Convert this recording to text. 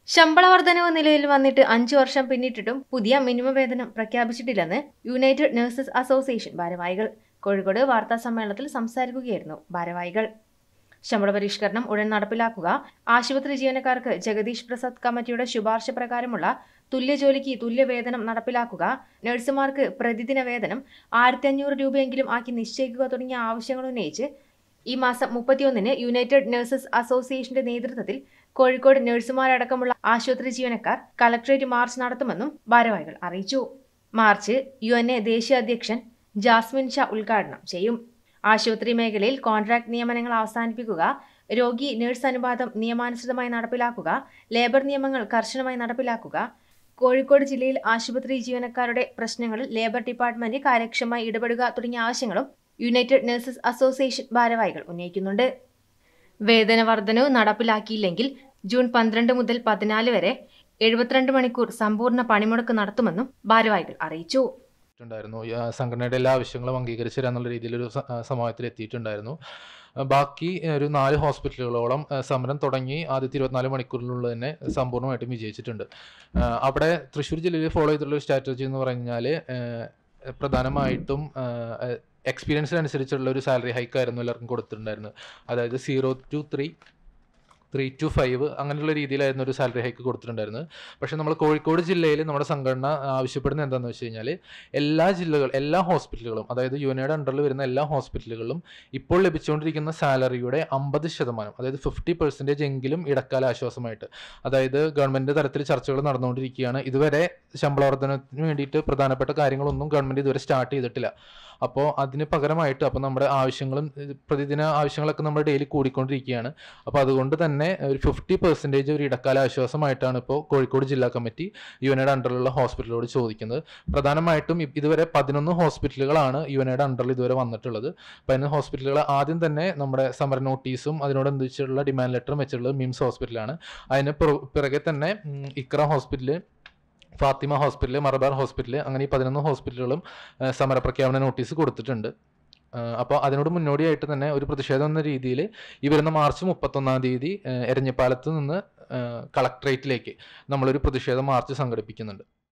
ശമ്പള വർധനവ് നിലവിൽ വന്നിട്ട് അഞ്ചു വർഷം പിന്നിട്ടിട്ടും പുതിയ മിനിമം വേതനം പ്രഖ്യാപിച്ചിട്ടില്ലെന്ന് യുണൈറ്റഡ് നഴ്സസ് അസോസിയേഷൻ ഭാരവാഹികൾ കോഴിക്കോട് വാർത്താ സമ്മേളനത്തിൽ സംസാരിക്കുകയായിരുന്നു ഭാരവാഹികൾ ശമ്പള പരിഷ്കരണം ഉടൻ നടപ്പിലാക്കുക ആശുപത്രി ജീവനക്കാർക്ക് ജഗദീഷ് പ്രസാദ് കമ്മിറ്റിയുടെ ശുപാർശ പ്രകാരമുള്ള തുല്യ ജോലിക്ക് തുല്യ വേതനം നടപ്പിലാക്കുക നഴ്സുമാർക്ക് പ്രതിദിന വേതനം ആയിരത്തി അഞ്ഞൂറ് രൂപയെങ്കിലും ആക്കി നിശ്ചയിക്കുക തുടങ്ങിയ ആവശ്യങ്ങൾ ഉന്നയിച്ച് ഈ മാസം മുപ്പത്തിയൊന്നിന് യുണൈറ്റഡ് നഴ്സസ് അസോസിയേഷന്റെ നേതൃത്വത്തിൽ കോഴിക്കോട് നഴ്സുമാരടക്കമുള്ള ആശുപത്രി ജീവനക്കാർ കലക്ട്രേറ്റ് മാർച്ച് നടത്തുമെന്നും ഭാരവാഹികൾ അറിയിച്ചു മാർച്ച് യു എൻ എ ദേശീയ അധ്യക്ഷൻ ജാസ്മിൻ ഷാ ഉദ്ഘാടനം ചെയ്യും ആശുപത്രി മേഖലയിൽ കോൺട്രാക്ട് നിയമനങ്ങൾ അവസാനിപ്പിക്കുക രോഗി നഴ്സ് അനുപാതം നിയമാനുസൃതമായി നടപ്പിലാക്കുക ലേബർ നിയമങ്ങൾ കർശനമായി നടപ്പിലാക്കുക കോഴിക്കോട് ജില്ലയിൽ ആശുപത്രി ജീവനക്കാരുടെ പ്രശ്നങ്ങളിൽ ലേബർ ഡിപ്പാർട്ട്മെന്റ് കാര്യക്ഷമമായി ഇടപെടുക തുടങ്ങിയ ആവശ്യങ്ങളും യുണൈറ്റഡ് നഴ്സസ് അസോസിയേഷൻ ഭാരവാഹികൾ ഉന്നയിക്കുന്നുണ്ട് വേതന വർധനവ് നടപ്പിലാക്കിയില്ലെങ്കിൽ ജൂൺ പന്ത്രണ്ട് മുതൽ പതിനാല് വരെ എഴുപത്തിരണ്ട് മണിക്കൂർ സമ്പൂർണ്ണ പണിമുടക്ക് നടത്തുമെന്നും ഭാരവാഹികൾ അറിയിച്ചു ഉണ്ടായിരുന്നു ഈ, ആ, സംഘടനയുടെ എല്ലാ ആവശ്യങ്ങളും അംഗീകരിച്ചു തരാന്നുള്ള രീതിയിലൊരു സ- ആ, സമവായത്തിൽ എത്തിയിട്ടുണ്ടായിരുന്നു ആ, ബാക്കി ആ, ഒരു നാല് ഹോസ്പിറ്റലുകളോളം ആ, സമരം തുടങ്ങി ആദ്യത്തെ ഇരുപത്തിനാല് മണിക്കൂറിനുള്ളിൽ തന്നെ സമ്പൂർണ്ണമായിട്ടും വിജയിച്ചിട്ടുണ്ട് ആ, അവിടെ തൃശ്ശൂർ ജില്ലയിൽ ഫോളോ ചെയ്തിട്ടുള്ള ഒരു സ്ട്രാറ്റജി എന്ന് പറഞ്ഞാൽ പ്രധാനമായിട്ടും എക്സ്പീരിയൻസിനനുസരിച്ചുള്ള ഒരു സാലറി ഹൈക്ക് ആയിരുന്നു എല്ലാവർക്കും കൊടുത്തിട്ടുണ്ടായിരുന്നത് അതായത് zero two three three two five അങ്ങനെയുള്ള രീതിയിലായിരുന്നു ഒരു സാലറി ഹൈക്ക് കൊടുത്തിട്ടുണ്ടായിരുന്നത് പക്ഷേ നമ്മൾ കോഴിക്കോട് ജില്ലയിൽ നമ്മുടെ സംഘടന ആവശ്യപ്പെടുന്നത് എന്താണെന്ന് വെച്ച് കഴിഞ്ഞാൽ എല്ലാ ജില്ലകൾ എല്ലാ ഹോസ്പിറ്റലുകളും അതായത് യുനയുടെ അണ്ടറിൽ വരുന്ന എല്ലാ ഹോസ്പിറ്റലുകളിലും ഇപ്പോൾ ലഭിച്ചുകൊണ്ടിരിക്കുന്ന സാലറിയുടെ അമ്പത് ശതമാനം അതായത് ഫിഫ്റ്റി പെർസെൻറ്റേജ് എങ്കിലും ഇടക്കാല ആശ്വാസമായിട്ട് അതായത് ഗവൺമെൻറ് തലത്തിൽ ചർച്ചകൾ നടന്നുകൊണ്ടിരിക്കുകയാണ് ഇതുവരെ ശമ്പള വർധനത്തിന് വേണ്ടിയിട്ട് പ്രധാനപ്പെട്ട കാര്യങ്ങളൊന്നും ഗവൺമെൻറ് ഇതുവരെ സ്റ്റാർട്ട് ചെയ്തിട്ടില്ല അപ്പോൾ അതിന് പകരമായിട്ട് അപ്പോൾ നമ്മുടെ ആവശ്യങ്ങളും ഇത് പ്രതിദിന ആവശ്യങ്ങളൊക്കെ നമ്മൾ ഡെയിലി കൂടിക്കൊണ്ടിരിക്കുകയാണ് അപ്പോൾ അതുകൊണ്ട് തന്നെ ഒരു ഫിഫ്റ്റി പെർസെൻറ്റേജ് ഒരു ഇടക്കാല ആശ്വാസമായിട്ടാണ് ഇപ്പോൾ കോഴിക്കോട് ജില്ലാ കമ്മിറ്റി യുനയുടെ അണ്ടറിലുള്ള ഹോസ്പിറ്റലുകളോട് ചോദിക്കുന്നത് പ്രധാനമായിട്ടും ഇ- ഇതുവരെ പതിനൊന്ന് ഹോസ്പിറ്റലുകളാണ് യുനയുടെ അണ്ടറിൽ ഇതുവരെ വന്നിട്ടുള്ളത് പതിനൊന്ന് ഹോസ്പിറ്റലുകൾ ആദ്യം തന്നെ നമ്മുടെ സമര നോട്ടീസും അതിനോടനുബന്ധിച്ചുള്ള ഡിമാൻഡ് ലെറ്ററും വെച്ചിട്ടുള്ളത് മിംസ് ഹോസ്പിറ്റലാണ് അതിന് പുറ- പിറകെ തന്നെ ഉം, Iqra hospital Fathima hospital Malabar hospital അങ്ങനെ ഈ പതിനൊന്ന് ഹോസ്പിറ്റലുകളും ആ, സമരപ്രഖ്യാപന നോട്ടീസ് കൊടുത്തിട്ടുണ്ട് അപ്പോൾ അതിനോട് മുന്നോടിയായിട്ട് തന്നെ ഒരു പ്രതിഷേധം എന്ന രീതിയിൽ ഈ വരുന്ന മാർച്ച് മുപ്പത്തൊന്നാം തീയതി ആ, എരഞ്ഞിപ്പാലത്ത് നിന്ന് കളക്ട്രേറ്റിലേക്ക് നമ്മളൊരു പ്രതിഷേധ മാർച്ച് സംഘടിപ്പിക്കുന്നുണ്ട്